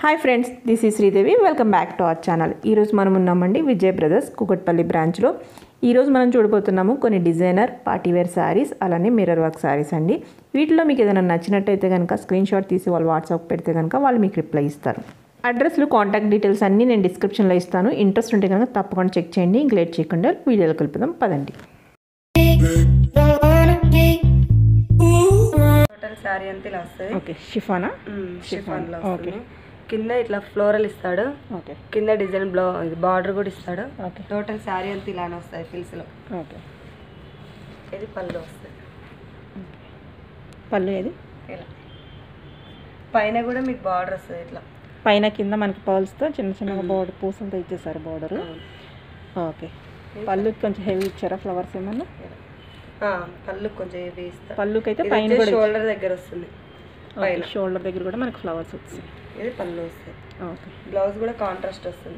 Hi friends this is Sridevi welcome back to our channel ఈరోజు మనం ఉన్నామండి విజయ్ బ్రదర్స్ కుకట్పల్లి బ్రాంచ్లో ఈరోజు మనం చూడబోతున్నాము కొన్ని డిజైనర్ పార్టీవేర్ శారీస్ అలానే మిర్రర్ వర్క్ శారీస్ అండి వీటిలో మీకు ఏదైనా నచ్చినట్టయితే కనుక స్క్రీన్ షాట్ తీసి వాళ్ళు వాట్సాప్ పెడితే కనుక వాళ్ళు మీకు రిప్లై ఇస్తారు అడ్రస్లు కాంటాక్ట్ డీటెయిల్స్ అన్నీ నేను డిస్క్రిప్షన్లో ఇస్తాను ఇంట్రెస్ట్ ఉంటే కనుక తప్పకుండా చెక్ చేయండి ఇంక లేట్ చేయకుండా వీడియోలో కలుపుదాం పదండి టోటల్ శారీ అంతా ఇలా వస్తుంది ఓకే షిఫానా షిఫాన్ లో ఓకే. వస్తుంది కింద ఇట్లా ఫ్లోరల్ ఇస్తాడు ఓకే కింద డిజైన్ బ్లౌ బార్డర్ కూడా ఇస్తాడు ఓకే టోటల్ శారీ అంతా ఇలానే వస్తుంది ఫిల్స్ లో ఓకే ఇది పళ్ళు వస్తుంది పళ్ళు ఏది ఇలా పైన కూడా మీకు బార్డర్ వస్తుంది ఇట్లా పైన కింద మనకి పర్ల్స్తో చిన్న చిన్నగా బోర్డర్ పూసలతో ఇచ్చేసారు బోర్డర్ ఓకే పళ్ళు కొంచెం హెవీ ఇచ్చారా ఫ్లవర్స్ ఏమన్నా ఇలా. ఆ, పళ్ళు కొంచెం ఇవి ఇస్తాడు పళ్ళుకి అయితే పైన కూడా షోల్డర్ దగ్గర వస్తుంది పైన షోల్డర్ దగ్గర కూడా మనకి ఫ్లవర్స్ వచ్చాయి ఇది పళ్ళు వస్తుంది ఓకే బ్లౌజ్ కూడా కాంట్రాస్ట్ వస్తుంది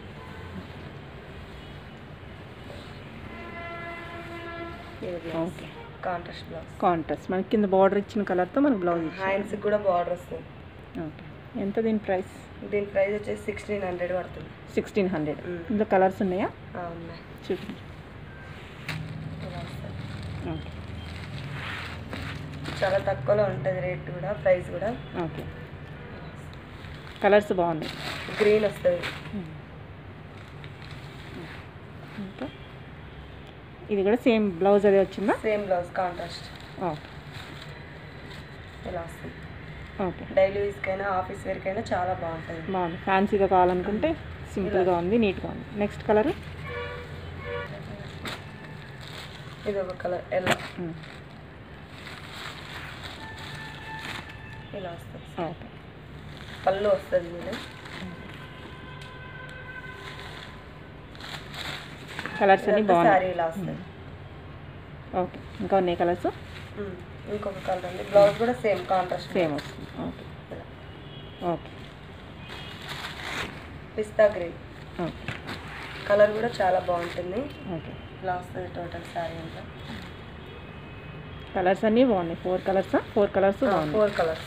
ఇది blouse okay contrast blouse contrast మనకి కింద బార్డర్ ఇచ్చిన కలర్తో మనకి బ్లౌజ్ ఇచ్చారు హ్యాండ్స్ కూడా బార్డర్ వస్తుంది ఓకే ఎంత దీని ప్రైస్ దీని ప్రైస్ వచ్చేసి సిక్స్టీన్ హండ్రెడ్ పడుతుంది సిక్స్టీన్ హండ్రెడ్ మ్మ్. ఇందులో కలర్స్ ఉన్నాయా ఆ, ఉన్నాయి చూపించు ఇలా వస్తుంది. ఓకే చాలా తక్కువలో ఉంటుంది రేట్ కూడా ప్రైస్ కూడా ఓకే కలర్స్ బాగున్నాయి గ్రీన్ వస్తుంది ఇంకా ఇది కూడా సేమ్ బ్లౌజ్ అదే వచ్చిందా సేమ్ బ్లౌజ్ కాంట్రాస్ట్ ఓకే ఇలా వస్తుంది ఓకే డైలీ యూస్కైనా ఆఫీస్ వేర్కైనా చాలా బాగుంటుంది బాగుంది ఫ్యాన్సీగా కావాలనుకుంటే సింపుల్గా ఉంది నీట్గా ఉంది నెక్స్ట్ కలర్ ఇది ఒక కలర్ ఎలా ఇలా వస్తుంది ఓకే పళ్ళు వస్తుంది ఇది కలర్స్ అన్ని శారీ బాగున్నాయి ఇలా వస్తుంది ఓకే ఇంకా ఉన్నాయి కలర్స్ ఉమ్. ఇంకొక కలర్ ఉంది బ్లౌజ్ కూడా సేమ్ కాంట్రాస్ట్ సేమ్ వస్తుంది ఓకే ఇలా ఓకే పిస్తా గ్రీన్ ఓకే కలర్ కూడా చాలా బాగుంటుంది ఓకే ఇలా వస్తుంది టోటల్ శారీ అంతా కలర్స్ అన్నీ బాగున్నాయి ఫోర్ కలర్స్ ఫోర్ కలర్స్ బాగున్నాయి ఫోర్ కలర్స్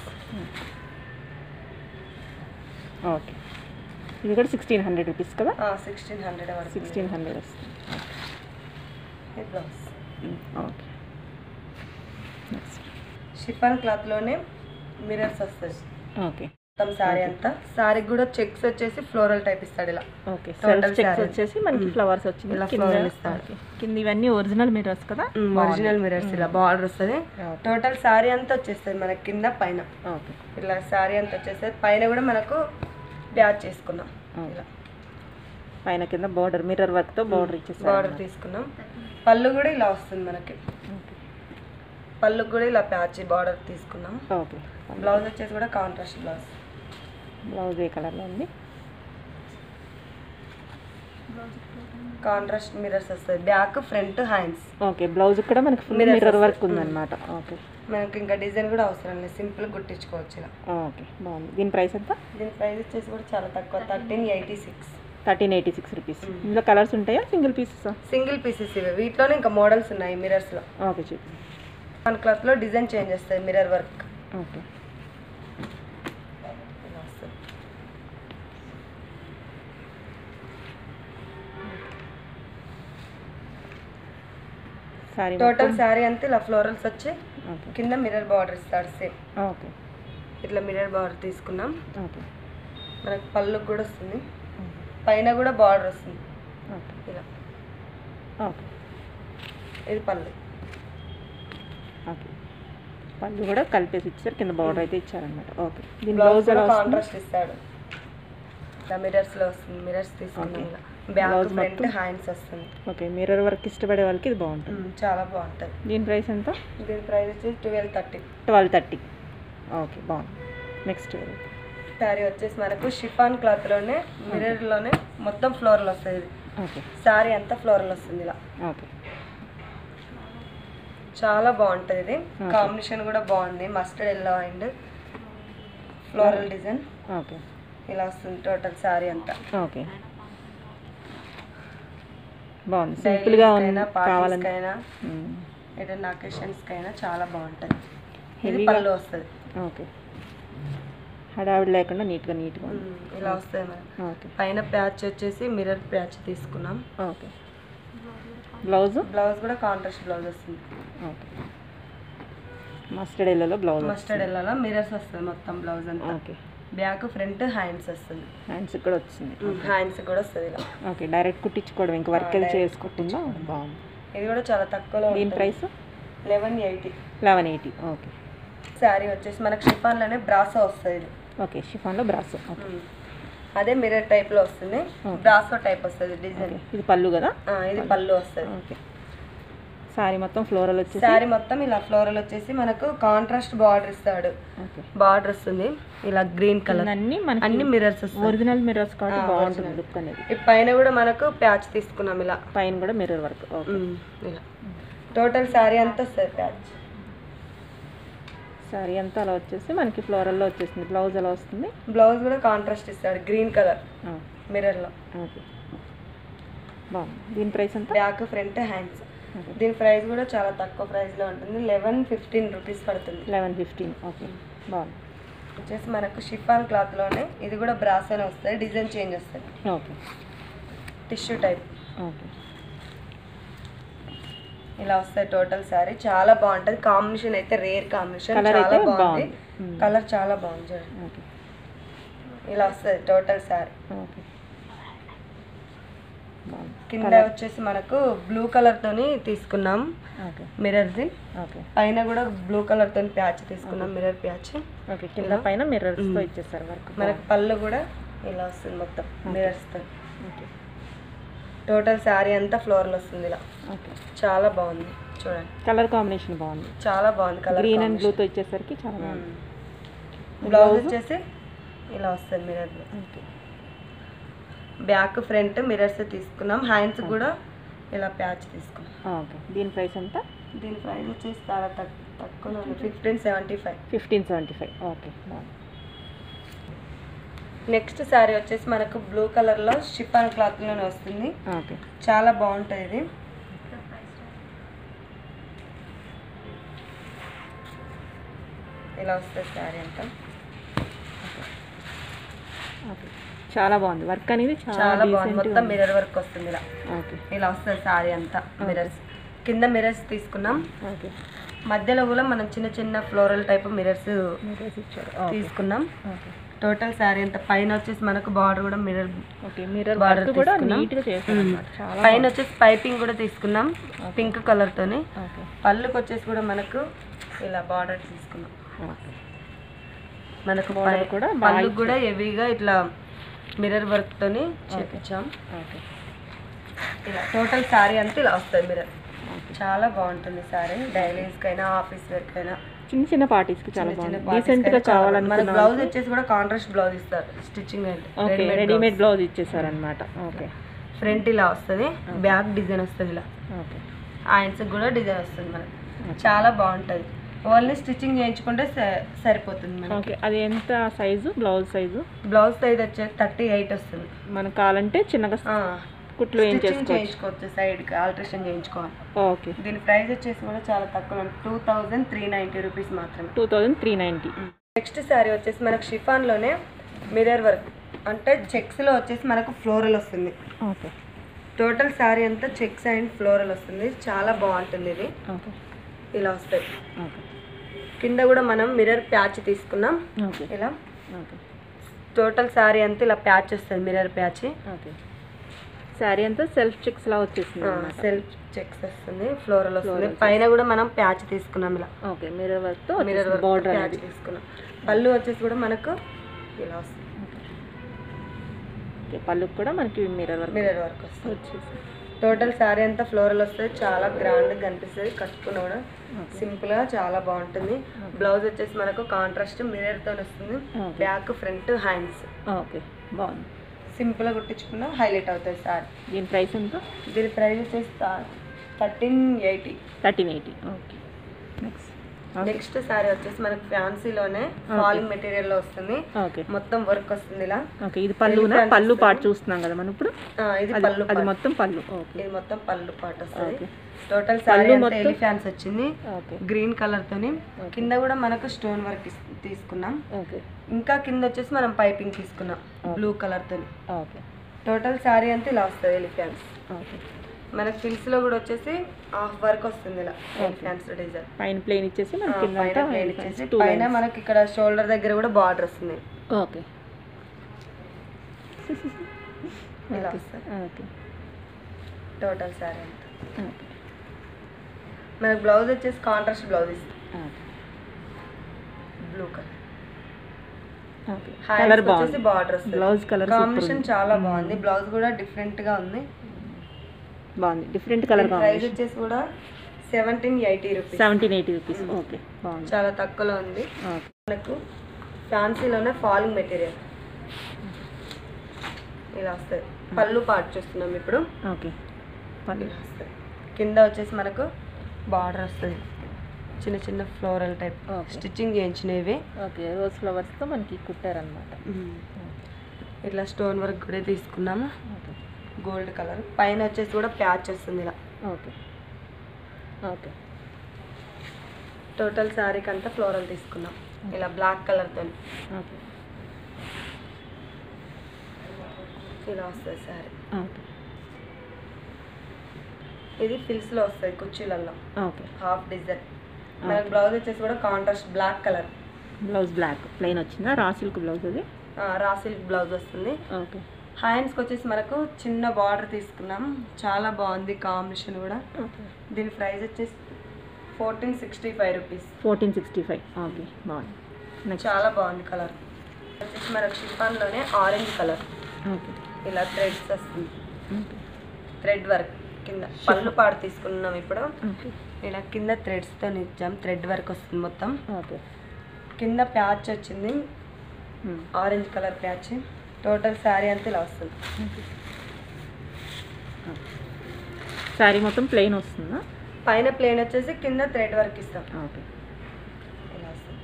ఓకే ఇది కూడా సిక్స్టీన్ హండ్రెడ్ రూపీస్ కదా సిక్స్టీన్ హండ్రెడ్ పడుతుంది సిక్స్టీన్ హండ్రెడ్ వస్తుంది ఇది బ్లౌజ్ ఓకే నెక్స్ట్ షిఫాన్ క్లాత్లోనే మిరర్స్ వస్తుంది ఓకే మొత్తం శారీ అంతా శారీకి కూడా చెక్స్ వచ్చేసి ఫ్లోరల్ టైప్ ఇస్తాడు ఇలా okay Total self checks saree. వచ్చేసి మనకి ఫ్లవర్స్ వచ్చింది ఇలా కింద floral ఇస్తారు. ఓకే. కింద ఇవన్నీ ఒరిజినల్ మిర్రర్స్ కదా ఒరిజినల్ మిరర్స్ ఇలా బార్డర్ వస్తుంది ఓకే. టోటల్ శారీ అంతా వచ్చేస్తుంది మనకి కింద పైన ఓకే ఇలా శారీ అంతా వచ్చేస్తుంది పైన కూడా మనకు ప్యాచ్ చేసుకున్నాం ఓకే. ఇలా పైన కింద బార్డర్ మిర్రర్ వర్క్తో బార్డర్ ఇచ్చేసారు బార్డర్ తీసుకున్నాం పళ్ళు కూడా ఇలా వస్తుంది మనకి ఓకే పళ్ళు కూడా ఇలా ప్యాచ్ బార్డర్ తీసుకున్నాం ఓకే బ్లౌజ్ వచ్చేసి కూడా కాంట్రాస్ట్ బ్లౌజ్ బ్లౌజ్ ఏ కలర్లో ఉంది కాంట్రాస్ట్ మిరర్స్ వస్తుంది back front hands okay blouse కూడా మనకి ఫుల్ Mirrors మిర్రర్ వర్క్ వస్తాయి. ఉందన్నమాట ఓకే మనకి ఇంకా డిజైన్ కూడా అవసరం లేదు సింపుల్ కుట్టించుకోవచ్చు ఇలా ఓకే బాగుంది దీని ప్రైస్ ఎంత దీని ప్రైస్ వచ్చేసి కూడా చాలా తక్కువ thirteen eighty six thirteen eighty six rupees ఇందులో కలర్స్ ఉంటాయా సింగిల్ పీసెస్ సింగిల్ పీసెస్ ఇవి వీటిలోనే ఇంకా మోడల్స్ ఉన్నాయి మిరర్స్లో ఓకే చూపి మన క్లాత్లో డిజైన్ చేంజ్ వస్తుంది మిరర్ వర్క్ ఓకే ఇలా వస్తుంది సారీ టోటల్ శారీ అంతా ఇలా ఫ్లోరల్స్ వచ్చి ఓకే కింద మిరర్ బార్డర్ ఇస్తాడు సేమ్ ఓకే ఇట్లా మిరర్ బార్డర్ తీసుకున్నాం ఓకే మనకు పళ్ళుకి కూడా వస్తుంది పైన కూడా బార్డర్ వస్తుంది ఓకే ఇలా ఓకే ఇది పళ్ళు ఓకే పళ్ళు కూడా కలిపేసి ఇచ్చారు కింద బార్డర్ అయితే ఇచ్చారనమాట ఓకే దీని బ్లౌజ్ బ్లౌజ్ ఎలా వస్తుంది కాంట్రాస్ట్ ఇస్తాడు ఇట్లా మిరర్స్ లో వస్తుంది మిరర్స్ తీసుకున్నాం ఇలా బ్యాక్ Blouse ఫ్రంట్ మొత్తం? హ్యాండ్స్ వస్తుంది ఓకే మిర్రర్ వర్క్ ఇష్టపడే వాళ్ళకి ఇది బాగుంటుంది ఉమ్, చాలా బాగుంటుంది దీని ప్రైస్ ఎంత దీని ప్రైస్ వచ్చేసి twelve thirty twelve thirty okay బాగుంది నెక్స్ట్ శారీ వచ్చేసి మనకు షిఫాన్ క్లాత్ లోనే మిర్రర్ లోనే మొత్తం ఫ్లోరల్ వస్తుంది ఇది ఓకే శారీ అంతా ఫ్లోరల్ వస్తుంది ఇలా ఓకే చాలా బాగుంటుంది ఇది కాంబినేషన్ కూడా బాగుంది mustard yellow and floral design okay ఇలా వస్తుంది టోటల్ శారీ అంతా ఓకే బాగుంది సింపుల్గా ఉంది పార్టీస్ కావాలని కైనా మ్మ్. ఏదైనా అకేషన్స్ కైనా చాలా బాగుంటుంది ఇది Heavy గా- పళ్ళు వస్తుంది ఓకే హడావిడి లేకుండా నీట్గా నీట్గా ఉంది ఉమ్, ఇలా వస్తుంది మనకి ఓకే పైన ప్యాచ్ వచ్చేసి మిర్రర్ ప్యాచ్ తీసుకున్నాం ఓకే బ్లౌజ్ బ్లౌజ్ కూడా కాంట్రాస్ట్ బ్లౌజ్ వస్తుంది ఓకే మస్టర్డ్ ఎల్లోలో బ్లౌజ్ మస్టర్డ్ ఎల్లలో మిర్రర్స్ వస్తుంది మొత్తం బ్లౌజ్ అంతా ఓకే బ్యాక్ ఫ్రంట్ హ్యాండ్స్ వస్తుంది హ్యాండ్స్ కూడా వచ్చింది హ్యాండ్స్ కూడా వస్తుంది ఇలా ఓకే డైరెక్ట్ కుట్టించుకోవడం ఇంకా వర్క్ అది చేసుకోకుండా బాగుంది ఇది కూడా చాలా తక్కువలో దీని price eleven eighty eleven eighty okay sari వచ్చేసి మనకు షిఫాన్లోనే బ్రాసో వస్తుంది ఇది ఓకే షిఫాన్లో బ్రాస్ ఓకే ఉమ్. అదే మిర్రర్ టైప్లో వస్తుంది బ్రాసో టైప్ వస్తుంది డిజైన్ ఇది పళ్ళు కదా ఇది పళ్ళు వస్తుంది ఓకే సారీ మొత్తం ఫ్లోరల్ వచ్చేసి శారీ మొత్తం ఇలా ఫ్లోరల్ వచ్చేసి మనకు కాంట్రాస్ట్ బార్డర్ ఇస్తాడు ఓకే బార్డర్ వస్తుంది ఇలా గ్రీన్ కలర్ అన్ని మనకి అన్ని మిర్రర్స్ వస్తాయి ఒరిజినల్ మిర్రర్స్ కాబట్టి బాగుంటుంది లుక్ అనేది ఈ పైన కూడా మనకు ప్యాచ్ తీసుకున్నాం ఇలా పైన కూడా మిర్రర్ వర్క్ ఓకే ఉమ్, ఇలా టోటల్ శారీ అంతా వస్తుంది ప్యాచ్ సారీ అంతా అలా వచ్చేసి మనకి ఫ్లోరల్లో వచ్చేసింది బ్లౌజ్ ఎలా వస్తుంది బ్లౌజ్ కూడా కాంట్రాస్ట్ ఇస్తాడు గ్రీన్ కలర్ మిర్రర్లో ఓకే బాగుంది దీని ప్రైస్ ఎంత బ్యాక్ ఫ్రంట్ హ్యాండ్స్ దీని ప్రైస్ కూడా చాలా తక్కువ ప్రైస్లో ఉంటుంది లెవెన్ ఫిఫ్టీన్ రూపీస్ పడుతుంది లెవెన్ ఫిఫ్టీన్ ఓకే బాగుంది వచ్చేసి మనకు షిఫాన్ క్లాత్లోనే ఇది కూడా బ్రాస్ అని వస్తుంది డిజైన్ చేంజ్ వస్తుంది ఓకే టిష్యూ టైప్ ఓకే ఇలా వస్తాయి టోటల్ శారీ చాలా బాగుంటుంది కాంబినేషన్ అయితే రేర్ కాంబినేషన్ Colour చాలా అయితే బాగుంది బాగుంది. కలర్ చాలా బాగుంది చూడండి ఓకే ఇలా వస్తుంది టోటల్ శారీ ఓకే బాగుంది కింద వచ్చేసి మనకు బ్లూ కలర్ తోని తీసుకున్నాం ఓకే మిర్రర్ది ఓకే పైన కూడా బ్లూ కలర్ తోని ప్యాచ్ తీసుకున్నాం మిర్రర్ ప్యాచ్ ఓకే కింద పైన మిర్రర్స్తో ఇచ్చేస్తారు వర్క్ మనకు పళ్ళు కూడా ఇలా వస్తుంది మొత్తం మిర్రర్స్ తో ఓకే టోటల్ శారీ అంతా ఫ్లోరల్ వస్తుంది ఇలా ఓకే చాలా బాగుంది చూడండి కలర్ కాంబినేషన్ బాగుంది చాలా బాగుంది కలర్ గ్రీన్ అండ్ బ్లూతో ఇచ్చేసరికి చాలా బాగుంది బ్లౌజ్ వచ్చేసి ఇలా వస్తుంది mirror okay back front mirrors తీసుకున్నాం హ్యాండ్స్ కూడా ఇలా ప్యాచ్ తీసుకున్నాం ఓకే దీని ప్రైస్ ఎంత దీని ప్రైస్ వచ్చేసి చాలా తక్కువ తక్కువ fifteen seventy five fifteen seventy five okay బాగుంది నెక్స్ట్ శారీ వచ్చేసి మనకు బ్లూ కలర్లో షిఫాన్ క్లాత్లోనే వస్తుంది ఓకే చాలా బాగుంటుంది ఇది ఇలా వస్తుంది శారీ అంతా ఓకే చాలా బాగుంది వర్క్ అనేది చాలా చాలా బాగుంది decent మొత్తం మిర్రర్ వర్క్ వస్తుంది ఇలా ఓకే ఇలా వస్తుంది శారీ అంతా మిర్రర్స్ కింద మిర్రర్స్ తీసుకున్నాం ఓకే మధ్యలో కూడా మనం చిన్న చిన్న ఫ్లోరల్ టైప్ మిర్రర్స్ మిర్రర్స్ ఇచ్చారు తీసుకున్నాం ఓకే టోటల్ శారీ అంతా పైన వచ్చేసి మనకు బార్డర్ కూడా mirror okay mirror Border work కూడా తీసుకున్నాం. నీట్గా చేశారు అన్నమాట చాలా పైన వచ్చేసి పైపింగ్ కూడా తీసుకున్నాం పింక్ కలర్ తోని ఓకే పళ్ళుకి వచ్చేసి కూడా మనకు ఇలా బార్డర్ తీసుకున్నాం ఓకే మనకు Border పై- కూడా బాగా పళ్ళు కూడా హెవీగా ఇట్లా మిర్రర్ వర్క్ తోని చేపించాం ఓకే ఇలా టోటల్ శారీ అంతా ఇలా వస్తుంది మిర్రర్ ఓకే చాలా బాగుంటుంది శారీ డైలీస్కైనా ఆఫీస్ వేర్కైనా చిన్న చిన్న పార్టీస్కి చాలా చిన్న చిన్న బాగుంది parties డీసెంట్గా కైనా చాలా బాగుంది. కావాలనుకున్న మన బ్లౌజ్ వచ్చేసి కూడా కాంట్రాస్ట్ బ్లౌజ్ ఇస్తారు స్టిచ్చింగ్ అంటే ఓకే రెడీమేడ్ బ్లౌజ్ ఇచ్చేసారనమాట ఓకే ఫ్రంట్ ఇలా వస్తుంది బ్యాక్ డిజైన్ వస్తుంది ఇలా ఓకే హ్యాండ్స్ కూడా డిజైన్ వస్తుంది మనకి చాలా బాగుంటుంది ఓన్లీ స్టిచ్చింగ్ చేయించుకుంటే స- సరిపోతుంది మనకి ఓకే అది ఎంత size blouse size blouse size వచ్చేసి థర్టీ ఎయిట్ వస్తుంది మనకు కావాలంటే చిన్నగా ఆ, కుట్లు ఏం స్టిచ్చింగ్ చేసుకోవచ్చు చేయించుకోవచ్చు సైడ్కి ఆల్ట్రేషన్ చేయించుకోవాలి ఓకే దీని ప్రైస్ వచ్చేసి కూడా చాలా తక్కువ two thousand three ninety rupees మాత్రమే two thousand three ninety next sari వచ్చేసి మనకు షిఫాన్లోనే మిర్రర్ వర్క్ అంటే చెక్స్లో వచ్చేసి మనకు ఫ్లోరల్ వస్తుంది ఓకే టోటల్ శారీ అంతా చెక్స్ అండ్ ఫ్లోరల్ వస్తుంది చాలా బాగుంటుంది ఇది ఓకే ఇలా వస్తుంది ఓకే కింద కూడా మనం మిర్రర్ ప్యాచ్ తీసుకున్నాం ఓకే ఇలా ఓకే టోటల్ శారీ అంతా ఇలా ప్యాచ్ వస్తుంది మిర్రర్ ప్యాచ్ ఓకే శారీ అంతా సెల్ఫ్ చెక్స్ లా వచ్చేసింది అన్నమాట సెల్ఫ్ చెక్స్ వస్తుంది ఫ్లోరల్ వస్తుంది పైన కూడా మనం ప్యాచ్ తీసుకున్నాం ఇలా ఓకే మిర్రర్ వర్క్తో మిర్రర్ బార్డర్ ప్యాచ్ అనేది తీసుకున్నాం పళ్ళు వచ్చేసి కూడా మనకు ఇలా వస్తుంది ఓకే పళ్ళుకి కూడా మనకి మిర్రర్ వర్క్ మిర్రర్ వర్క్ వస్తుంది వచ్చేసి టోటల్ శారీ అంతా ఫ్లోరల్ వస్తుంది చాలా గ్రాండ్గా కనిపిస్తుంది కట్టుకున్న కూడా సింపుల్గా చాలా బాగుంటుంది బ్లౌజ్ వచ్చేసి మనకు కాంట్రాస్ట్ మిర్రర్తో వస్తుంది Okay. Back front hands okay బాగుంది సింపుల్గా కుట్టించుకున్నా హైలైట్ అవుతుంది సారీ దీని ప్రైస్ ఎంత దీని ప్రైస్ వచ్చేసి thirteen eighty thirteen eighty okay next next sari వచ్చేసి మనకు ఫ్యాన్సీలోనే ఫాలింగ్ మెటీరియల్ లో వస్తుంది ఓకే మొత్తం వర్క్ వస్తుంది ఇలా ఓకే ఇది పళ్ళునా పళ్ళు పాటు చూస్తున్నాం కదా మనం ఇప్పుడు ఆ, ఇది అది పళ్ళు అది మొత్తం పళ్ళు ఓకే ఇది మొత్తం పళ్ళు పాట వస్తుంది ఓకే. టోటల్ శారీ అంతా ఎలిఫాన్స్ వచ్చింది ఓకే గ్రీన్ కలర్ తోని కింద కూడా మనకు స్టోన్ వర్క్ ఇస్- తీసుకున్నాం ఓకే ఇంకా కింద వచ్చేసి మనం పైపింగ్ తీసుకున్నాం బ్లూ కలర్ తోని ఓకే టోటల్ శారీ అంతా ఇలా వస్తుంది ఎలిఫాన్స్ ఓకే మనకి ఫిల్స్ లో కూడా వచ్చేసి హాఫ్ వర్క్ వస్తుంది ఇలా ఎలిఫాన్స్ డిజైన్ పైన ప్లేన్ ఇచ్చేసి మన కింద పైన అంతా plain ఇచ్చేసి పైన మనకి ఇక్కడ షోల్డర్ దగ్గర కూడా బార్డర్ వస్తుంది ఓకే ఇలా వస్తుంది ఓకే టోటల్ శారీ అంతా ఓకే మనకి బ్లౌజ్ వచ్చేసి కాంట్రాస్ట్ బ్లౌజ్ ఇస్తుంది okay blue colour okay colour colour వచ్చేసి బాగుంది బార్డర్ వస్తుంది బ్లౌజ్ కలర్ కాంబినేషన్ చాలా బాగుంది బ్లౌజ్ కూడా డిఫరెంట్ గా ఉంది బాగుంది డిఫరెంట్ కలర్ ప్రైస్ కాంబినేషన్ వచ్చేసి కూడా seventeen eighty rupees seventeen eighty rupees okay బాగుంది చాలా తక్కువలో ఉంది ఓకే మనకు ఫ్యాన్సీలోనే ఫాలింగ్ మెటీరియల్ ఇలా వస్తుంది పళ్ళు పాటు చూస్తున్నాం ఇప్పుడు ఓకే పళ్ళు ఇలా వస్తుంది కింద వచ్చేసి మనకు బార్డర్ వస్తుంది చిన్న చిన్న ఫ్లోరల్ టైప్ ఓకే స్టిచ్చింగ్ చేయించినవి ఓకే రోజ్ ఫ్లవర్స్తో మనకి కుట్టారనమాట ఇట్లా స్టోన్ వర్క్ కూడా తీసుకున్నాము ఓకే గోల్డ్ కలర్ పైన వచ్చేసి కూడా ప్యాచ్ వస్తుంది ఇలా ఓకే ఓకే టోటల్ శారీకి అంతా ఫ్లోరల్ తీసుకున్నాం ఇలా బ్లాక్ కలర్తో ఓకే ఇలా వస్తుంది శారీ ఓకే ఇది ఫిల్స్లో వస్తుంది కుర్చీలలో ఓకే హాఫ్ డిజైన్ మనకి బ్లౌజ్ వచ్చేసి కూడా contrast black colour blouse black plain వచ్చిందా రా సిల్క్ బ్లౌజ్ అది రా సిల్క్ బ్లౌజ్ వస్తుంది ఓకే హ్యాండ్స్కి వచ్చేసి మనకు చిన్న బార్డర్ తీసుకున్నాం చాలా బాగుంది కాంబినేషన్ కూడా ఓకే దీని ప్రైస్ వచ్చేసి fourteen sixty five rupees fourteen sixty five okay బాగుంది నెక్స్ట్ చాలా బాగుంది కలర్ వచ్చేసి మనకు షిఫాన్లోనే ఆరెంజ్ కలర్ ఓకే ఇలా థ్రెడ్స్ వస్తుంది ఓకే థ్రెడ్ వర్క్ కింద పళ్ళు పాడు తీసుకున్నాం ఇప్పుడు ఓకే ఇలా కింద థ్రెడ్స్తో ఇచ్చాం థ్రెడ్ వర్క్ వస్తుంది మొత్తం ఓకే కింద ప్యాచ్ వచ్చింది orange colour patch total sari అంతా ఇలా వస్తుంది శారీ మొత్తం ప్లెయిన్ వస్తుందా పైన ప్లేన్ వచ్చేసి కింద థ్రెడ్ వర్క్ ఇస్తాం ఓకే ఇలా వస్తుంది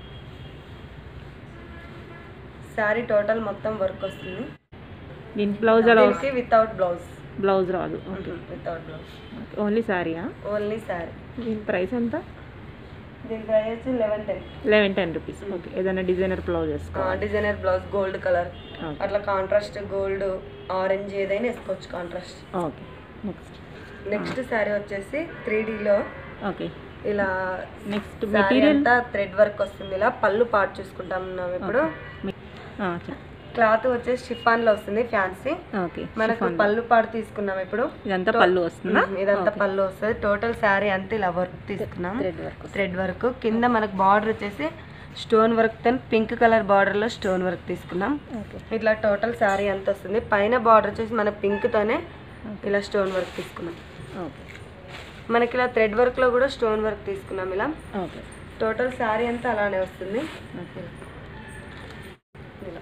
శారీ టోటల్ మొత్తం వర్క్ వస్తుంది దీని బ్లౌజ్ అలా దీనికి వితౌట్ బ్లౌజ్ బ్లౌజ్ రాదు ఓకే వితౌట్ బ్లౌజ్ ఓన్లీ శారీయా ఓన్లీ శారీ దీని ప్రైస్ ఎంత దీని ప్రైస్ వచ్చి eleven ten eleven ten rupees okay ఏదైనా డిజైనర్ బ్లౌజ్ వేసుకోవాలి designer blouse gold colour okay అట్లా కాంట్రాస్ట్ గోల్డ్ ఆరెంజ్ ఏదైనా వేసుకోవచ్చు contrast okay next next sari వచ్చేసి త్రీ లో ఓకే ఇలా నెక్స్ట్ శారీ మెటీరియల్ అంతా థ్రెడ్ వర్క్ వస్తుంది ఇలా పళ్ళు పాటు చూసుకుంటాం మనం ఇప్పుడు క్లాత్ వచ్చేసి షిఫాన్ లో వస్తుంది ఫ్యాన్సీ ఓకే మనకు పళ్ళు పాటు తీసుకున్నాం ఇప్పుడు ఇదంతా పళ్ళు వస్తుందా ఉమ్, ఇదంతా పళ్ళు వస్తుంది టోటల్ శారీ అంతా ఇలా వర్క్ తీసుకున్నాం థ్రెడ్ వర్క్ థ్రెడ్ వర్క్ కింద మనకు బార్డర్ వచ్చేసి స్టోన్ వర్క్ తో పింక్ కలర్ బార్డర్ లో స్టోన్ వర్క్ తీసుకున్నాం ఓకే ఇట్లా టోటల్ శారీ అంత వస్తుంది పైన బార్డర్ వచ్చేసి మన పింక్ తోనే ఇలా స్టోన్ వర్క్ తీసుకున్నాం ఓకే మనకి ఇలా థ్రెడ్ వర్క్ లో కూడా స్టోన్ వర్క్ తీసుకున్నాం ఇలా ఓకే టోటల్ శారీ అంతా అలానే వస్తుంది ఓకే ఇలా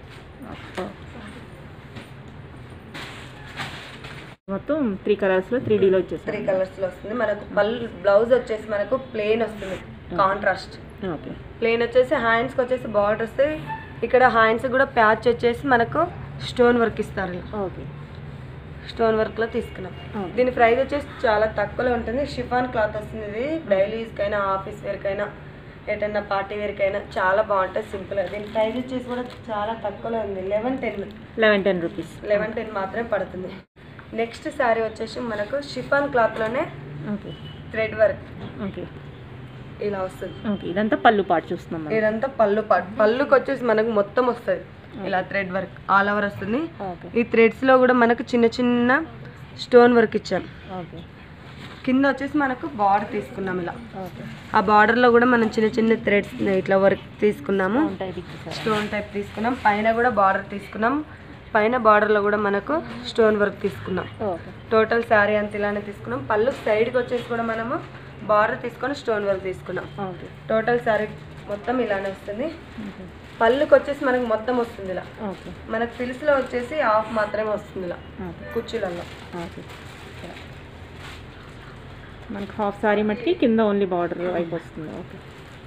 మొత్తం త్రీ కలర్స్లో త్రీ డీలో త్రీ వచ్చేసాయి కలర్స్ లో వస్తుంది మనకు పళ్ళు బ్లౌజ్ వచ్చేసి మనకు ప్లెయిన్ వస్తుంది కాంట్రాస్ట్ ఓకే ప్లెయిన్ వచ్చేసి హ్యాండ్స్కి వచ్చేసి బార్డర్ వస్తే ఇక్కడ హ్యాండ్స్ కూడా ప్యాచ్ వచ్చేసి మనకు స్టోన్ వర్క్ ఇస్తారు ఇలా ఓకే స్టోన్ వర్క్ లో తీసుకున్నాం Okay. దీని ప్రైస్ వచ్చేసి చాలా తక్కువలో ఉంటుంది షిఫాన్ క్లాత్ వస్తుంది ఇది డైలీ యూస్కైనా ఆఫీస్ వేర్కైనా ఎటన్నా పార్టీ వేర్కైనా చాలా బాగుంటుంది సింపుల్ దీని ప్రైస్ వచ్చేసి కూడా చాలా తక్కువలో ఉంది eleven ten eleven ten rupees eleven ten మాత్రమే పడుతుంది నెక్స్ట్ శారీ వచ్చేసి మనకు షిఫాన్ క్లాత్లోనే ఓకే థ్రెడ్ వర్క్ ఓకే ఇలా వస్తుంది ఓకే ఇదంతా పళ్ళు పాటు చూస్తున్నాం మనం ఇదంతా పళ్ళు పాటు పళ్ళుకి వచ్చేసి మనకు మొత్తం వస్తుంది ఇలా థ్రెడ్ వర్క్ ఆల్ ఓవర్ వస్తుంది ఓకే ఈ థ్రెడ్స్ లో కూడా మనకు చిన్న చిన్న స్టోన్ వర్క్ ఇచ్చాం ఓకే కింద వచ్చేసి మనకు బార్డర్ తీసుకున్నాం ఇలా ఓకే ఆ border లో కూడా మనం చిన్న చిన్న థ్రెడ్స్ ఇట్లా వర్క్ తీసుకున్నాము ఉంటాయి ఇచ్చేసారు స్టోన్ టైప్ తీసుకున్నాం పైన కూడా బార్డర్ తీసుకున్నాం పైన border లో కూడా మనకు స్టోన్ వర్క్ తీసుకున్నాం ఓకే టోటల్ శారీ అంత ఇలానే తీసుకున్నాం పళ్ళు సైడ్కి వచ్చేసి కూడా మనము బార్డర్ తీసుకొని స్టోన్ వర్క్ తీసుకున్నాం ఓకే టోటల్ శారీ మొత్తం ఇలానే వస్తుంది ఓకే పళ్ళుకి వచ్చేసి మనకు మొత్తం వస్తుంది ఇలా ఓకే మనకు ఫిల్స్లో వచ్చేసి హాఫ్ మాత్రమే వస్తుంది ఇలా ఓకే కుర్చీలలో ఓకే మనకి హాఫ్ సారీ మట్టుకి కింద ఓన్లీ బార్డర్ వైపు వస్తుంది ఓకే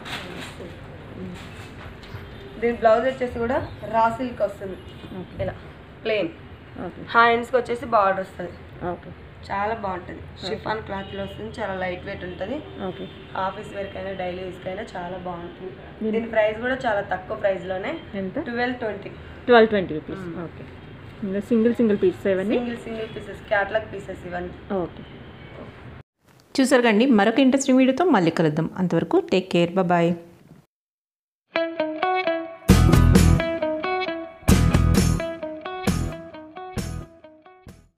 దీని బ్లౌజ్ వచ్చేసి కూడా రా సిల్క్ వస్తుంది ఓకే ఇలా ప్లెయిన్ ఓకే హ్యాండ్స్కి వచ్చేసి బార్డర్ వస్తుంది ఓకే చాలా బాగుంటుంది షిఫాన్ క్లాత్లో వస్తుంది చాలా లైట్ వెయిట్ ఉంటుంది ఓకే ఆఫీస్ వేర్కైనా డైలీ యూస్కైనా చాలా బాగుంటుంది దీని ప్రైస్ కూడా చాలా తక్కువ ప్రైస్లోనే ఎంత twelve twenty twelve twenty rupees okay ఇంకా సింగిల్ సింగిల్ పీసెస్ ఇవన్నీ single single pieces catalogue pieces ఇవన్నీ ఓకే చూసారు కండి మరొక ఇంట్రెస్టింగ్ వీడియోతో మళ్ళీ కలుద్దాం అంతవరకు టేక్ కేర్ బాయ్